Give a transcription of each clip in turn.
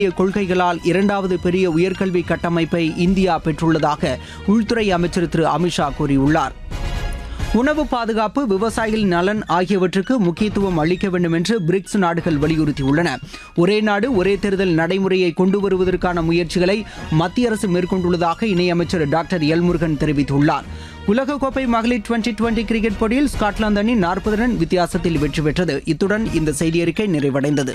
கொள்கைகளால் இரண்டாவது பெரிய உயர்கல்வி கட்டமைப்பை இந்தியா பெற்றுள்ளதாக உள்துறை அமைச்சர் திரு அமித்ஷா கூறியுள்ளார் உணவு பாதுகாப்பு விவசாயிகள் நலன் ஆகியவற்றுக்கு முக்கியத்துவம் அளிக்க வேண்டும் என்று பிரிக்ஸ் நாடுகள் வலியுறுத்தியுள்ளன ஒரே நாடு ஒரே தேர்தல் நடைமுறையை கொண்டு வருவதற்கான முயற்சிகளை மத்திய அரசு மேற்கொண்டுள்ளதாக இணையமைச்சர் டாக்டர் எல் முருகன் தெரிவித்துள்ளார் உலகக்கோப்பை மகளிர் டுவெண்டி டுவெண்டி கிரிக்கெட் போட்டியில் ஸ்காட்லாந்து அணி நாற்பது ரன் வித்தியாசத்தில் வெற்றி பெற்றது இத்துடன் இந்த செய்தியறிக்கை நிறைவடைந்தது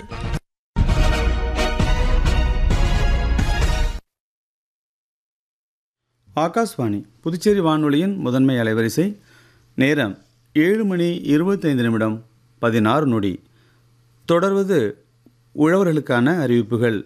ஆகாஷ்வாணி புதுச்சேரி வானொலியின் முதன்மை அலைவரிசை நேரம் ஏழு மணி இருபத்தைந்து நிமிடம் பதினாறு நொடி தொடர்வது உழவர்களுக்கான அறிவிப்புகள்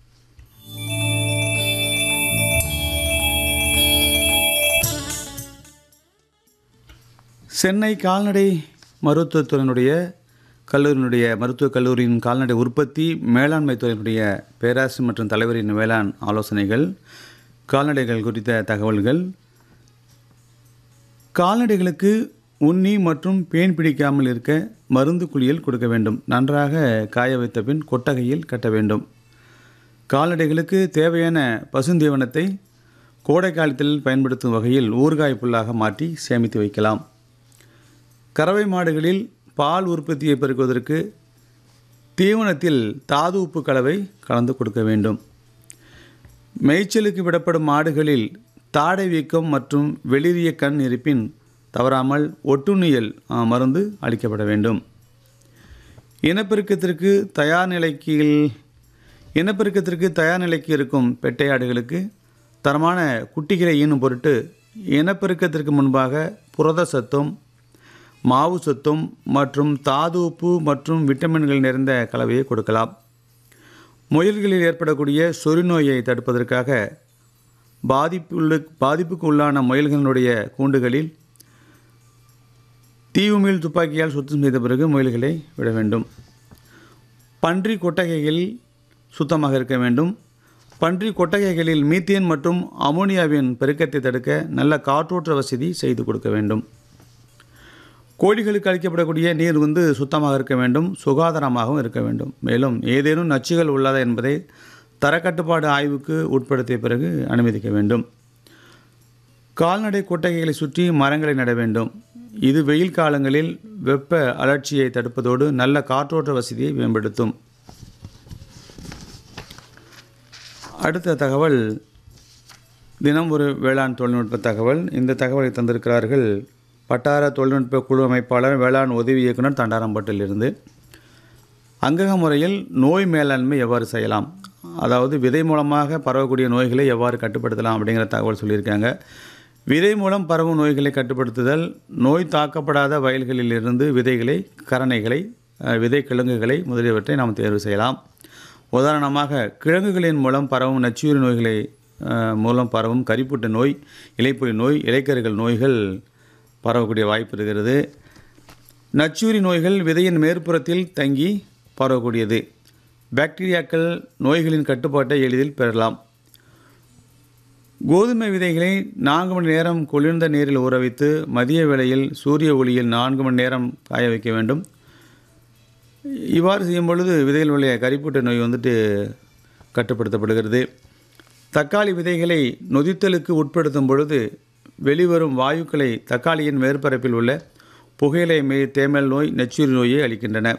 சென்னை கால்நடை மருத்துவத்துறையினுடைய கல்லூரியினுடைய மருத்துவக் கல்லூரியின் கால்நடை உற்பத்தி மேலாண்மை துறையினுடைய பேராசிரியர் மற்றும் தலைவரின் வேளாண் ஆலோசனைகள் கால்நடைகள் குறித்த தகவல்கள் கால்நடைகளுக்கு உண்ணி மற்றும் பேன் பிடிக்காமல் இருக்க மருந்து குளியல் கொடுக்க வேண்டும் நன்றாக காய வைத்த பின் கொட்டகையில் கட்ட வேண்டும் கால்நடைகளுக்கு தேவையான பசுந்தீவனத்தை கோடை காலத்தில் பயன்படுத்தும் வகையில் ஊறுகாய் புல்லாக மாற்றி சேமித்து வைக்கலாம் கறவை மாடுகளில் பால் உற்பத்தியை பெருக்குவதற்கு தீவனத்தில் தாது உப்பு கலவை கலந்து கொடுக்க வேண்டும் மேய்ச்சலுக்கு விடப்படும் மாடுகளில் தாடை வீக்கம் மற்றும் வெளிரிய கண் இருப்பின் தவறாமல் ஒட்டுண்ணியல் ஆ, மருந்து அளிக்கப்பட வேண்டும் இனப்பெருக்கத்திற்கு தயார் நிலைக்கு இனப்பெருக்கத்திற்கு தயார் நிலைக்கு இருக்கும் பெட்டை ஆடுகளுக்கு தரமான குட்டிகளை ஈனும் பொருட்டு இனப்பெருக்கத்திற்கு முன்பாக புரத சத்தும் மாவு சத்தும் மற்றும் தாது உப்பு மற்றும் விட்டமின்கள் நிறைந்த கலவையை கொடுக்கலாம் முயல்களில் ஏற்படக்கூடிய சொறிநோயை தடுப்பதற்காக பாதிப்புள்ள பாதிப்புக்கு உள்ளான முயல்களினுடைய கூண்டுகளில் தீவுமீள் துப்பாக்கியால் சுத்தம் செய்த பிறகு முயல்களை விட வேண்டும் பன்றி கொட்டகைகள் சுத்தமாக இருக்க வேண்டும் பன்றி கொட்டகைகளில் மீத்தேன் மற்றும் அமோனியாவின் பெருக்கத்தை தடுக்க நல்ல காற்றோட்ட வசதி செய்து கொடுக்க வேண்டும் கோழிகளுக்கு அளிக்கப்படக்கூடிய நீர் வந்து சுத்தமாக இருக்க வேண்டும் சுகாதாரமாகவும் இருக்க வேண்டும் மேலும் ஏதேனும் நச்சுகள் உள்ளதா என்பதை தரக்கட்டுப்பாடு ஆய்வுக்கு உட்படுத்திய பிறகு அனுமதிக்க வேண்டும் கால்நடை கொட்டகைகளை சுற்றி மரங்களை நட வேண்டும் இது வெயில் காலங்களில் வெப்ப அழற்சியை தடுப்பதோடு நல்ல காற்றோட்ட வசதியை மேம்படுத்தும் அடுத்த தகவல் தினம் ஒரு வேளாண் தொழில்நுட்ப தகவல் இந்த தகவலை தந்திருக்கிறார்கள் வட்டார தொழில்நுட்ப குழு அமைப்பாளர் வேளாண் உதவி இயக்குனர் தண்டாரம்பட்டிலிருந்து அங்கக முறையில் நோய் மேலாண்மை எவ்வாறு செய்யலாம் அதாவது விதை மூலமாக பரவக்கூடிய நோய்களை எவ்வாறு கட்டுப்படுத்தலாம் அப்படிங்கிற தகவல் சொல்லியிருக்காங்க விதை மூலம் பரவும் நோய்களை கட்டுப்படுத்துதல் நோய் தாக்கப்படாத வயல்களிலிருந்து விதைகளை கரணைகளை அஹ், விதை கிழங்குகளை முதலியவற்றை நாம் தேர்வு செய்யலாம் உதாரணமாக கிழங்குகளின் மூலம் பரவும் நச்சுயிரி நோய்களை அஹ், மூலம் பரவும் கரிப்புட்ட நோய் இலைப்புலி நோய் இலைக்கருகள் நோய்கள் பரவக்கூடிய வாய்ப்பு இருக்கிறது நச்சுயிரி நோய்கள் விதையின் மேற்புறத்தில் தங்கி பரவக்கூடியது பாக்டீரியாக்கள் நோய்களின் கட்டுப்பாட்டை எளிதில் பெறலாம் கோதுமை விதைகளை நான்கு மணி நேரம் குளிர்ந்த நீரில் ஊற வைத்து மதிய வேளையில் சூரிய ஒளியில் நான்கு மணி நேரம் காய வைக்க வேண்டும் இவ்வாறு செய்யும் பொழுது விதைகள் உள்ள கரிப்பூட்ட நோய் வந்துட்டு கட்டுப்படுத்தப்படுகிறது தக்காளி விதைகளை நொதித்தலுக்கு உட்படுத்தும் பொழுது வெளிவரும் வாயுக்களை தக்காளியின் மேற்பரப்பில் உள்ள புகையிலை மே தேமல் நோய் நச்சுயிரி நோயை அளிக்கின்றன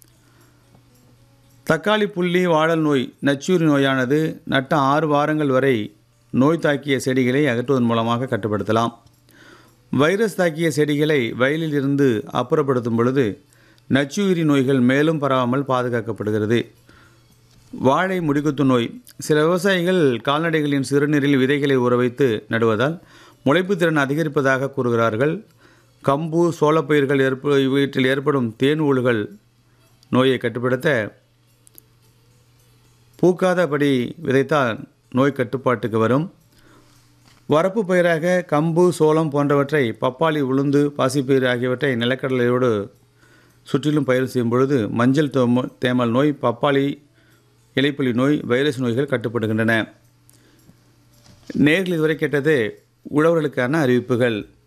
தக்காளி புள்ளி வாடல் நோய் நச்சுயிரி நோயானது நட்ட ஆறு வாரங்கள் வரை நோய் தாக்கிய செடிகளை அகற்றுவதன் மூலமாக கட்டுப்படுத்தலாம் வைரஸ் தாக்கிய செடிகளை வயலில் இருந்து அப்புறப்படுத்தும் பொழுது நச்சுயிரி நோய்கள் மேலும் பரவாமல் பாதுகாக்கப்படுகிறது வாழை முடிக்குத்து நோய் சில விவசாயிகள் கால்நடைகளின் சிறுநீரில் விதைகளை ஊற வைத்து நடுவதால் முளைப்பு திறன் அதிகரிப்பதாக கூறுகிறார்கள் கம்பு சோளப்பயிர்கள் ஏற்ப இவற்றில் ஏற்படும் தேன் ஊழுகள் நோயை கட்டுப்படுத்த பூக்காதபடி விதைத்தால் நோய் கட்டுப்பாட்டுக்கு வரும் வரப்பு பயிராக கம்பு சோளம் போன்றவற்றை பப்பாளி உளுந்து பாசிப்பயிறு ஆகியவற்றை நிலக்கடலையோடு சுற்றிலும் பயிர் செய்யும் பொழுது மஞ்சள் தோம தேமல் நோய் பப்பாளி இலைப்புலி நோய் வைரஸ் நோய்கள் கட்டுப்படுகின்றன நேர்கள் இதுவரை கேட்டது உழவர்களுக்கான அறிவிப்புகள்